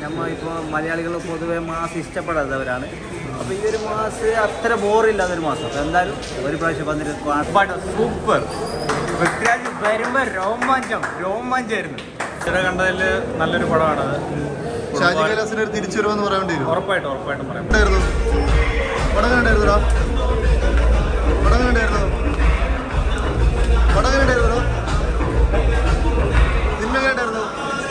നമ്മൾ ഇപ്പോൾ മലയാളികൾ പൊതുവെ മാസ് ഇഷ്ടപ്പെടാത്തവരാണ് അപ്പോൾ ഈ ഒരു മാസ് അത്ര ബോറില്ലാത്തൊരു മാസം അപ്പോൾ എന്തായാലും ഒരു പ്രാവശ്യം വന്നിട്ട് പടം സൂപ്പർ പൃഥ്വിരാജ് വരുമ്പോ രോമാഞ്ചം രോമാഞ്ചായിരുന്നു ചില കണ്ടതിൽ നല്ലൊരു പടമാണത് ഷാജി കൈലാസിന് ഒരു തിരിച്ചുവരവെന്ന് പറയേണ്ടി വരും ഉറപ്പായിട്ടും ഉറപ്പായിട്ടും പറയാം ഉണ്ടായിരുന്നു പടം കണ്ടായിരുന്നോ പടം കണ്ടായിരുന്നോ പടം കണ്ടായിരുന്നോ സിനിമ കണ്ടായിരുന്നോ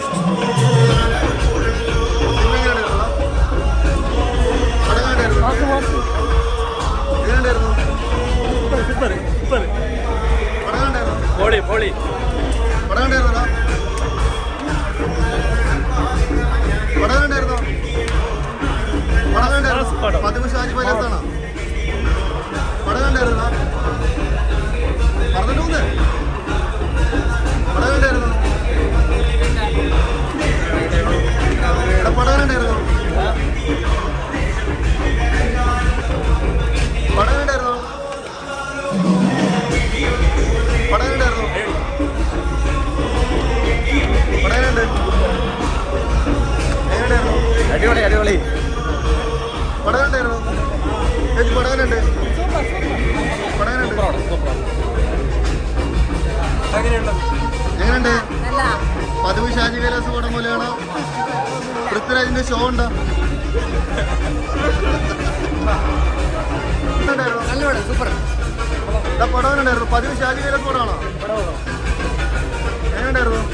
സിനിമ കണ്ടായിരുന്നോ പടം കണ്ടായിരുന്നോ എങ്ങനെയുണ്ടായിരുന്നു പടം കണ്ടായിരുന്നോ പൊളി പൊളി പടം കണ്ടായിരുന്നോ പടം കണ്ടായിരുന്നോ പടം കണ്ടായിരുന്നോ പതിവ് ഷാജി പൈലാസാണോ പടം കണ്ടായിരുന്നോ പറഞ്ഞിട്ട് മൂന്ന് പടം കണ്ടായിരുന്നോ എടാ, പടം കണ്ടായിരുന്നോ പടം കണ്ടായിരുന്നോ പടം കണ്ടായിരുന്നോ പടം കണ്ട് എങ്ങനെയായിരുന്നു അടിപൊളി അടിപൊളി പടം കണ്ടായിരുന്നോ ചേച്ചി പടം കണ്ട് പടം കണ്ട് എങ്ങനെയുണ്ട് പതിവ് ഷാജി കൈലാസ് പടം പോലെയാണോ പൃഥ്വിരാജിന്റെ ഷോ ഉണ്ടോ നല്ല പടം സൂപ്പർ പടം ഉണ്ടായിരുന്നു പതിവ് ഷാജി കൈലാസ് പടമാണോ എങ്ങനെയുണ്ടായിരുന്നു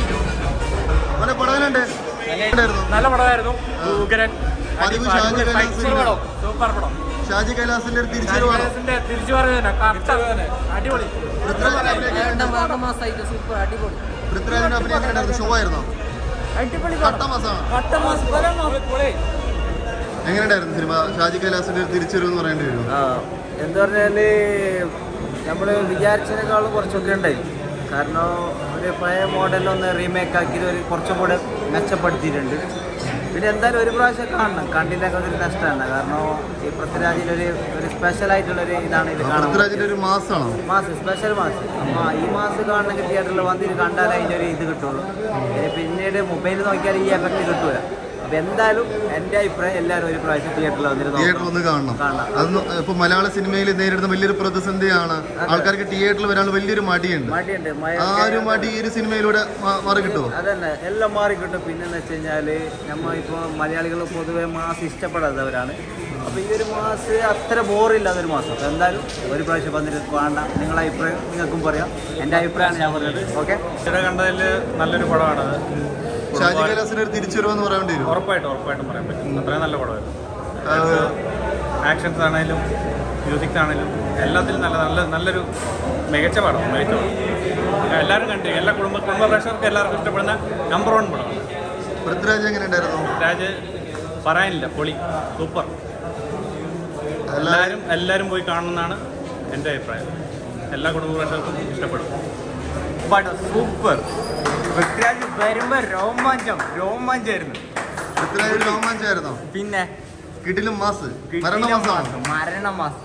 അവന്റെ പടം എങ്ങനെയുണ്ട് എങ്ങനെയുണ്ടായിരുന്നു നല്ല പടമായിരുന്നു ഉഗ്രൻ പതിവ് ഷാജി കൈലാസിന്റെ സൂപ്പർ പടം ഷാജി കൈലാസിന്റെ ഒരു തിരിച്ചുവരവാണോ തിരിച്ചു പറയുന്നത് അടിപൊളി പൃഥ്വിരാജിന്റെ അഭിനയം മാസമായിട്ട് സൂപ്പർ അടിപൊളി പൃഥ്വിരാജിന്റെ അഭിനയം എങ്ങനെയുണ്ടായിരുന്നു ഷോ ആയിരുന്നോ അടിപൊളി കട്ട മാസമാണ് എങ്ങനെയുണ്ടായിരുന്നു സിനിമ ഷാജി കൈലാസിന്റെ ഒരു തിരിച്ചുവരവ് എന്ന് പറയേണ്ടി വരും ആ എന്താ പറഞ്ഞാൽ നമ്മൾ വിചാരിച്ചതിനേക്കാളും കുറച്ചൊക്കെ ഉണ്ടായി കാരണം ഒരു പഴയ മോഡലൊന്ന് റീമേക്ക് ആക്കിയത് ഒരു കുറച്ചും കൂടെ മെച്ചപ്പെടുത്തിയിട്ടുണ്ട് പിന്നെ എന്തായാലും ഒരു പ്രാവശ്യം കാണണം കണ്ടില്ലെങ്കിൽ അതൊരു നഷ്ടമാണ് കാരണം ഈ പൃഥ്വിരാജിൻ്റെ ഒരു ഒരു സ്പെഷ്യൽ ആയിട്ടുള്ളൊരു ഇതാണ് ഇത് കാണാൻ പൃഥ്വിരാജിന്റെ ഒരു മാസമാണോ മാസ് സ്പെഷ്യൽ മാസ് അപ്പോൾ ഈ മാസ് കാണണമെങ്കിൽ തിയേറ്ററിൽ വന്നിട്ട് കണ്ടാലേ അതിൻ്റെ ഒരു ഇത് കിട്ടുള്ളൂ ഇനി പിന്നീട് മൊബൈലിൽ നോക്കിയാൽ ഈ എഫക്റ്റ് കിട്ടൂല അപ്പോൾ എന്തായാലും എൻ്റെ അഭിപ്രായം എല്ലാവരും ഒരു പ്രാവശ്യം തിയേറ്ററിൽ വന്നിട്ട് തിയേറ്ററിൽ നോക്കണം ഒന്ന് കാണണം കാണണം. അതൊന്ന് ഇപ്പൊ മലയാള സിനിമയിൽ നേരിടുന്ന വലിയൊരു പ്രതിസന്ധിയാണ് ആൾക്കാർക്ക് തിയേറ്ററിൽ വരാൻ വലിയൊരു മടിയുണ്ട് മടിയുണ്ട് മഴ ആ ഒരു മടി ഈ ഒരു സിനിമയിലൂടെ മാ- മാറി കിട്ടുമോ അതന്നെ എല്ലാം മാറി കിട്ടും പിന്നെന്ന് വെച്ച് കഴിഞ്ഞാൽ നമ്മൾ ഇപ്പോൾ മലയാളികൾ പൊതുവെ മാസ് ഇഷ്ടപ്പെടാത്തവരാണ് അപ്പോൾ ഈ ഒരു മാസ് അത്ര ബോറില്ലാത്തൊരു മാസം അപ്പോൾ എന്തായാലും ഒരു പ്രാവശ്യം വന്നിട്ട് കാണണം നിങ്ങളെ അഭിപ്രായം നിങ്ങൾക്കും പറയാം എൻ്റെ അഭിപ്രായമാണ് ഞാൻ പറഞ്ഞത് ഓക്കെ ചില കണ്ടതിൽ നല്ലൊരു പടമാണത് ഷാജി കൈലാസിന് ഒരു തിരിച്ചുവരവെന്ന് പറയേണ്ടി വരും ഉറപ്പായിട്ടും ഉറപ്പായിട്ടും പറയാൻ പറ്റും അത്രയും നല്ല പടമായിരുന്നു ആക്ഷൻസ് ആണെങ്കിലും മ്യൂസിക്സ് ആണെങ്കിലും എല്ലാത്തിലും നല്ല നല്ല നല്ലൊരു മികച്ച പടം മികച്ച പടം എല്ലാവരും കണ്ടു എല്ലാ കുടുംബ കുടുംബ പ്രേക്ഷകർക്ക് എല്ലാവർക്കും ഇഷ്ടപ്പെടുന്ന നമ്പർ വൺ പടമാണ് പൃഥ്വിരാജ് എങ്ങനെ ഉണ്ടായിരുന്നു രാജ് പറയാനില്ല പൊളി സൂപ്പർ എല്ലാവരും എല്ലാവരും പോയി കാണണമെന്നാണ് എൻ്റെ അഭിപ്രായം എല്ലാ കുടുംബ പ്രേക്ഷകർക്കും ഇഷ്ടപ്പെടും പടം സൂപ്പർ പൃഥ്വിരാജ് വരുമ്പോ രോമാഞ്ചം രോമാഞ്ചായിരുന്നു പൃഥ്വിരാജ് രോമാഞ്ചായിരുന്നോ പിന്നെ കിടിലും മാസ് കിടിലം മരണമാസമാണ് മാസം, മരണമാസം